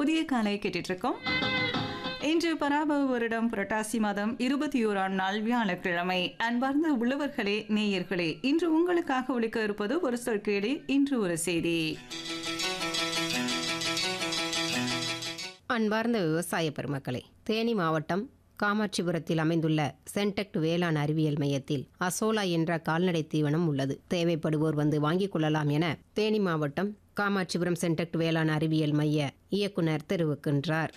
புதிய காலை கேட்டுட்டு இருக்கோம் இன்று பராபவ வருடம் புரட்டாசி மாதம் இருபத்தி ஓராம் நாள் வியாழக்கிழமை அன்பார்ந்த உழவர்களே நேயர்களே இன்று உங்களுக்காக ஒழிக்க இருப்பது ஒரு சொற்கேடு இன்று ஒரு செய்தி அன்பார்ந்த விவசாய பெருமக்களே தேனி மாவட்டம் காமாட்சிபுரத்தில் அமைந்துள்ள சென்டெக்ட் வேளாண் அறிவியல் மையத்தில் அசோலா என்ற கால்நடை தீவனம் உள்ளது தேவைப்படுவோர் வந்து வாங்கிக் கொள்ளலாம் என தேனி மாவட்டம் காமாட்சிபுரம் சென்டெக்ட் வேளாண் அறிவியல் மைய இயக்குனர் தெரிவிக்கின்றார்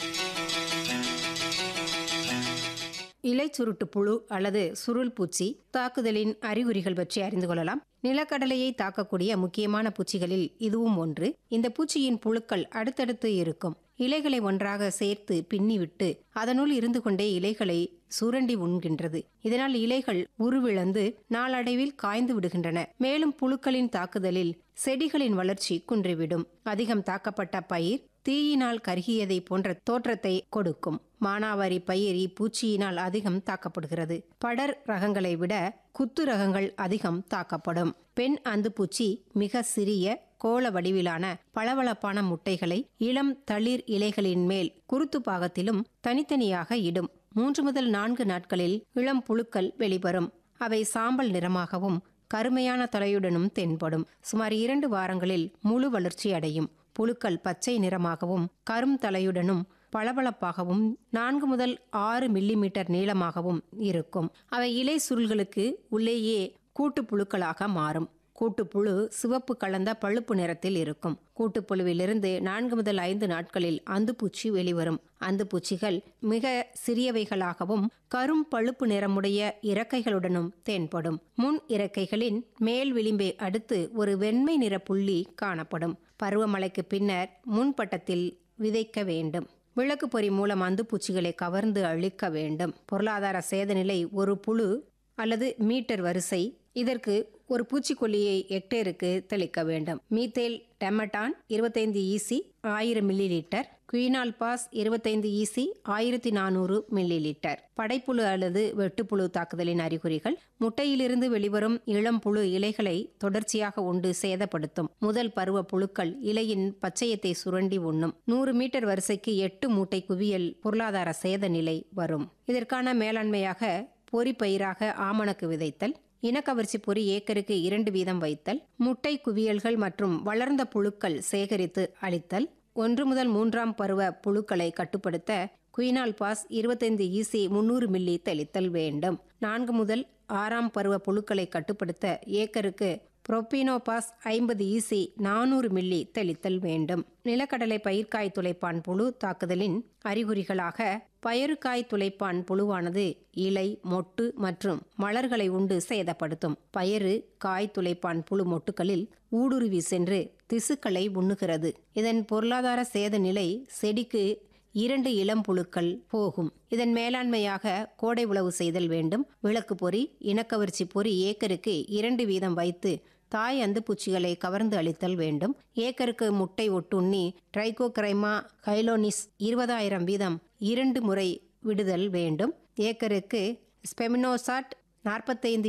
இலை சுருட்டு புழு அல்லது சுருள் பூச்சி தாக்குதலின் அறிகுறிகள் பற்றி அறிந்து கொள்ளலாம் நிலக்கடலையை தாக்கக்கூடிய முக்கியமான பூச்சிகளில் இதுவும் ஒன்று இந்த பூச்சியின் புழுக்கள் அடுத்தடுத்து இருக்கும் இலைகளை ஒன்றாக சேர்த்து பின்னிவிட்டு அதனுள் இருந்து கொண்டே இலைகளை சுரண்டி உண்கின்றது இதனால் இலைகள் உருவிழந்து நாளடைவில் காய்ந்து விடுகின்றன மேலும் புழுக்களின் தாக்குதலில் செடிகளின் வளர்ச்சி குன்றிவிடும் அதிகம் தாக்கப்பட்ட பயிர் தீயினால் கருகியதை போன்ற தோற்றத்தை கொடுக்கும் மானாவாரி பயிர் இப்பூச்சியினால் அதிகம் தாக்கப்படுகிறது படர் ரகங்களை விட குத்து ரகங்கள் அதிகம் தாக்கப்படும் பெண் அந்துப்பூச்சி மிக சிறிய கோள வடிவிலான பளபளப்பான முட்டைகளை இளம் தளிர் இலைகளின் மேல் குருத்து பாகத்திலும் தனித்தனியாக இடும் மூன்று முதல் நான்கு நாட்களில் இளம் புழுக்கள் வெளிவரும் அவை சாம்பல் நிறமாகவும் கருமையான தலையுடனும் தென்படும் சுமார் இரண்டு வாரங்களில் முழு வளர்ச்சி அடையும் புழுக்கள் பச்சை நிறமாகவும் கரும் தலையுடனும் பளபளப்பாகவும் நான்கு முதல் ஆறு மில்லிமீட்டர் நீளமாகவும் இருக்கும் அவை இலை சுருள்களுக்கு உள்ளேயே கூட்டு புழுக்களாக மாறும் கூட்டுப்புழு சிவப்பு கலந்த பழுப்பு நிறத்தில் இருக்கும் கூட்டுப்புழுவிலிருந்து நான்கு முதல் ஐந்து நாட்களில் அந்துப்பூச்சி வெளிவரும் அந்துப்பூச்சிகள் மிக சிறியவைகளாகவும் கரும் பழுப்பு நிறமுடைய இறக்கைகளுடனும் தென்படும் முன் இறக்கைகளின் மேல் விளிம்பை அடுத்து ஒரு வெண்மை நிற புள்ளி காணப்படும் பருவமழைக்கு பின்னர் முன்பட்டத்தில் விதைக்க வேண்டும் விளக்கு பொறி மூலம் அந்துப்பூச்சிகளை கவர்ந்து அழிக்க வேண்டும் பொருளாதார சேதநிலை ஒரு புழு அல்லது மீட்டர் வரிசை இதற்கு ஒரு பூச்சிக்கொல்லியை ஹெக்டேருக்கு தெளிக்க வேண்டும் மீத்தேல் டெமட்டான் இருபத்தைந்து ஈசி ஆயிரம் மில்லி லிட்டர் குயினால் பாஸ் இருபத்தைந்து ஈசி ஆயிரத்தி நானூறு மில்லி லிட்டர் படைப்புழு அல்லது வெட்டுப்புழு தாக்குதலின் அறிகுறிகள் முட்டையிலிருந்து வெளிவரும் இளம் புழு இலைகளை தொடர்ச்சியாக உண்டு சேதப்படுத்தும் முதல் பருவ புழுக்கள் இலையின் பச்சையத்தை சுரண்டி உண்ணும் நூறு மீட்டர் வரிசைக்கு எட்டு மூட்டை குவியல் பொருளாதார சேத நிலை வரும் இதற்கான மேலாண்மையாக பொறி பயிராக ஆமணக்கு விதைத்தல் இனக்கவர்ச்சி பொறி ஏக்கருக்கு இரண்டு வீதம் வைத்தல் முட்டை குவியல்கள் மற்றும் வளர்ந்த புழுக்கள் சேகரித்து அளித்தல் ஒன்று முதல் மூன்றாம் பருவ புழுக்களை கட்டுப்படுத்த குயினால் பாஸ் இருபத்தைந்து ஈசி முன்னூறு மில்லி தெளித்தல் வேண்டும் நான்கு முதல் ஆறாம் பருவ புழுக்களை கட்டுப்படுத்த ஏக்கருக்கு புரோபினோபாஸ் ஐம்பது ஈசி நானூறு மில்லி தெளித்தல் வேண்டும் நிலக்கடலை பயிர்க்காய் துளைப்பான் புழு தாக்குதலின் அறிகுறிகளாக பயிருக்காய் துளைப்பான் புழுவானது இலை மொட்டு மற்றும் மலர்களை உண்டு சேதப்படுத்தும் பயறு காய் துளைப்பான் புழு மொட்டுகளில் ஊடுருவி சென்று திசுக்களை உண்ணுகிறது இதன் பொருளாதார சேத நிலை செடிக்கு இரண்டு இளம் புழுக்கள் போகும் இதன் மேலாண்மையாக கோடை உழவு செய்தல் வேண்டும் விளக்கு பொறி இனக்கவர்ச்சி பொறி ஏக்கருக்கு இரண்டு வீதம் வைத்து தாய் அந்துப்பூச்சிகளை கவர்ந்து அளித்தல் வேண்டும் ஏக்கருக்கு முட்டை ஒட்டுண்ணி ட்ரைகோக்ரைமா கைலோனிஸ் இருபதாயிரம் வீதம் இரண்டு முறை விடுதல் வேண்டும் ஏக்கருக்கு ஸ்பெமினோசாட் நாற்பத்தைந்து